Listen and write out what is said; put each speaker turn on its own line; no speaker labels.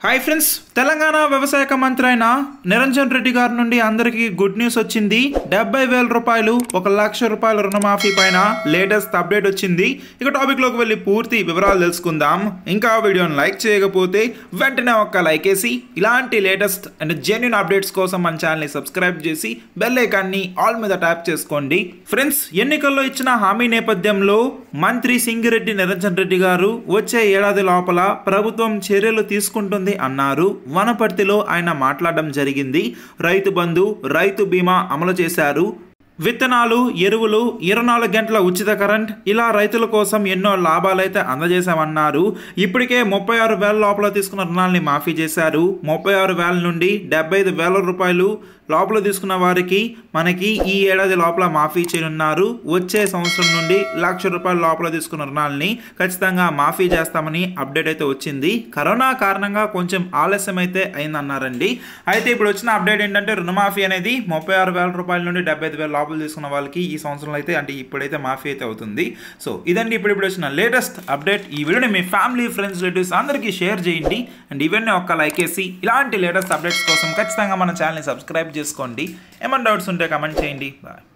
hi friends Telangana వ్యవసాయ మంత్రి అయిన నిరంజన్ రెడ్డి గారి నుండి అందరికీ గుడ్ న్యూస్ వచ్చింది డెబ్బై వేల రూపాయలు ఒక లక్ష రూపాయల రుణమాఫీ పైన లేటెస్ట్ అప్డేట్ వచ్చింది ఇక టాపిక్ లోకి వెళ్ళి పూర్తి వివరాలు తెలుసుకుందాం ఇంకా వీడియోని లైక్ చేయకపోతే వెంటనే ఒక్క లైక్ వేసి ఇలాంటి లేటెస్ట్ అండ్ జెన్యున్ అప్డేట్స్ కోసం మన ఛానల్ని సబ్స్క్రైబ్ చేసి బెల్ ఐకాన్ని ఆల్ మీద ట్యాప్ చేసుకోండి ఫ్రెండ్స్ ఎన్నికల్లో ఇచ్చిన హామీ నేపథ్యంలో మంత్రి సింగిరెడ్డి నిరంజన్ రెడ్డి గారు వచ్చే ఏడాది లోపల ప్రభుత్వం చర్యలు తీసుకుంటుంది అన్నారు వనపర్తిలో ఆయన మాట్లాడడం జరిగింది రైతు బంధు రైతు బీమా అమలు చేశారు విత్తనాలు ఎరువులు ఇరవై నాలుగు గంటల ఉచిత కరెంట్ ఇలా రైతుల కోసం ఎన్నో లాభాలైతే అందజేశామన్నారు ఇప్పటికే ముప్పై ఆరు వేల లోపల తీసుకున్న రుణాలని మాఫీ చేశారు ముప్పై ఆరు వేల నుండి డెబ్బై ఐదు వేల రూపాయలు లోపల తీసుకున్న వారికి మనకి ఈ ఏడాది లోపల మాఫీ చేయనున్నారు వచ్చే సంవత్సరం నుండి లక్ష రూపాయల లోపల తీసుకున్న రుణాలని ఖచ్చితంగా మాఫీ చేస్తామని అప్డేట్ అయితే వచ్చింది కరోనా కారణంగా కొంచెం ఆలస్యం అయితే అయిందన్నారండి అయితే ఇప్పుడు వచ్చిన అప్డేట్ ఏంటంటే రుణమాఫీ అనేది ముప్పై ఆరు వేల రూపాయల నుండి డెబ్బై ఐదు వేల లోపల తీసుకున్న వాళ్ళకి ఈ సంవత్సరంలో అయితే అంటే ఇప్పుడైతే మాఫీ అయితే అవుతుంది సో ఇదండి ఇప్పుడు ఇప్పుడు వచ్చిన లేటెస్ట్ అప్డేట్ ఈ వీడియోని మీ ఫ్యామిలీ ఫ్రెండ్స్ రిలేటివ్స్ అందరికీ షేర్ చేయండి అండ్ ఇవన్నీ ఒక్క లైక్ వేసి ఇలాంటి లేటెస్ట్ అప్డేట్స్ కోసం ఖచ్చితంగా మన ఛానల్ని సబ్స్క్రైబ్ చేసుకోండి ఏమైనా డౌట్స్ ఉంటే కమెంట్ చేయండి బాయ్